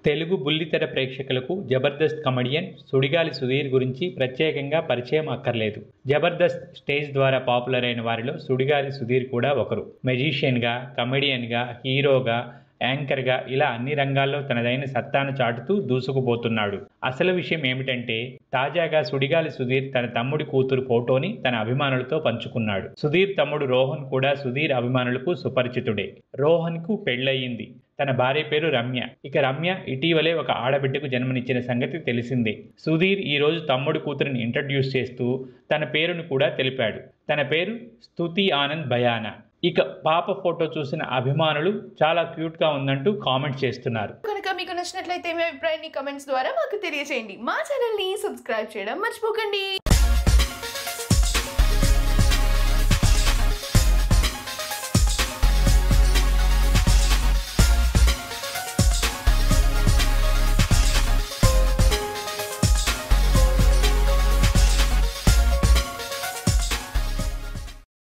తెలుగు బుల్లితెర ప్రేక్షకులకు జబర్దస్త్ కమెడియన్ సుడిగాలి సుధీర్ గురించి ప్రత్యేకంగా పరిచయం అక్కర్లేదు జబర్దస్త్ స్టేజ్ ద్వారా పాపులర్ అయిన వారిలో సుడిగాలి సుధీర్ కూడా ఒకరు మెజిషియన్గా కమెడియన్గా హీరోగా యాంకర్గా ఇలా అన్ని రంగాల్లో తనదైన సత్తాను చాటుతూ దూసుకుపోతున్నాడు అసలు విషయం ఏమిటంటే తాజాగా సుడిగాలి సుధీర్ తన తమ్ముడి కూతురు ఫోటోని తన అభిమానులతో పంచుకున్నాడు సుధీర్ తమ్ముడు రోహన్ కూడా సుధీర్ అభిమానులకు సుపరిచితుడే రోహన్కు పెళ్ళయింది తన భార్య పేరు రమ్య ఇక రమ్య ఇటీవలే ఒక ఆడబిడ్డకు జన్మనిచ్చిన సంగతి తెలిసిందే సుధీర్ ఈ రోజు తమ్ముడు కూతురిని ఇంట్రడ్యూస్ చేస్తూ తన పేరును కూడా తెలిపాడు తన పేరు స్తుతి ఆనంద్ భయానా ఇక పాప ఫోటో చూసిన అభిమానులు చాలా క్యూట్గా ఉందంటూ కామెంట్ చేస్తున్నారు కనుక మీకు నచ్చినట్లయితే మీ అభిప్రాయాన్ని కమెంట్స్ ద్వారా మాకు తెలియజేయండి మా ఛానల్ని సబ్స్క్రైబ్ చేయడం మర్చిపోకండి